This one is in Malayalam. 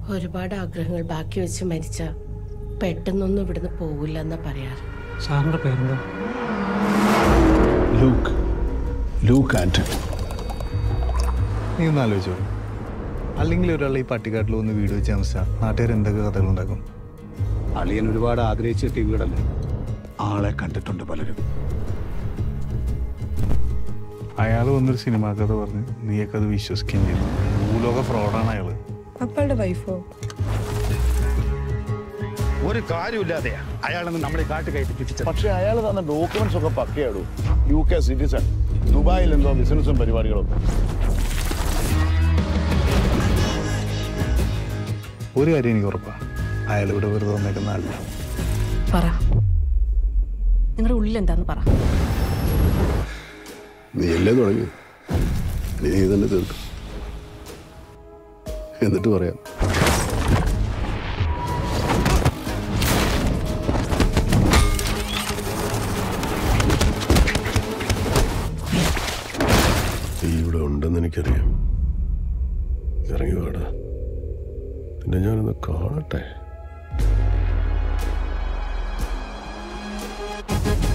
ഒരുപാട് ആഗ്രഹങ്ങൾ ബാക്കി വെച്ച് മരിച്ച പെട്ടെന്നൊന്നും ഇവിടുന്ന് പോവില്ല എന്നാ പറയാറ് സാറിന്റെ പേരെന്താ ലൂക്ക് ലൂക്ക് ആന്റണി നീ ഒന്ന് ആലോചിച്ചോ അല്ലെങ്കിൽ ഒരാൾ ഈ പട്ടിക്കാട്ടിൽ ഒന്ന് വീട് വെച്ച് താമസിച്ചാൽ നാട്ടുകാർ എന്തൊക്കെ കഥകളുണ്ടാക്കും അളിയൻ ഒരുപാട് ആഗ്രഹിച്ച് കിട്ടിയ വീടല്ലേ ആളെ കണ്ടിട്ടുണ്ട് പലരും അയാൾ വന്നൊരു സിനിമാ കഥ പറഞ്ഞ് നീയൊക്കെ അത് വിശ്വസിക്കുകയും ചെയ്തു ഭൂലോക ഫ്രോഡാണ് അയാൾ അപ്പളുടെ വൈഫോ ഒരു കാര്യമില്ലാതെയാ അയാളെന്ന് നമ്മളെ കാട്ട് കയറ്റി ചുറ്റിച്ചത് പക്ഷെ അയാൾ തന്ന ഡോക്യുമെന്റ്സ് ഒക്കെ പക്കയാടൂ യു കെ സിറ്റിസൺ ദുബായിൽ എന്തോ ബിസിനസ്സും പരിപാടികളും ഒരു കാര്യം എനിക്ക് ഉറപ്പാണ് അയാൾ ഇവിടെ വെറുതെ വന്നേക്കുന്ന ആളില്ല പറ നിങ്ങളുടെ ഉള്ളിൽ എന്താന്ന് പറ നീ അല്ലേ തുടങ്ങി നീ തന്നെ തീർക്കും എന്നിട്ട് പറയാം നീ ഇവിടെ ഉണ്ടെന്ന് എനിക്കറിയാം ഇറങ്ങി വാടാ പിന്നെ ഞാനൊന്ന് കാണട്ടെ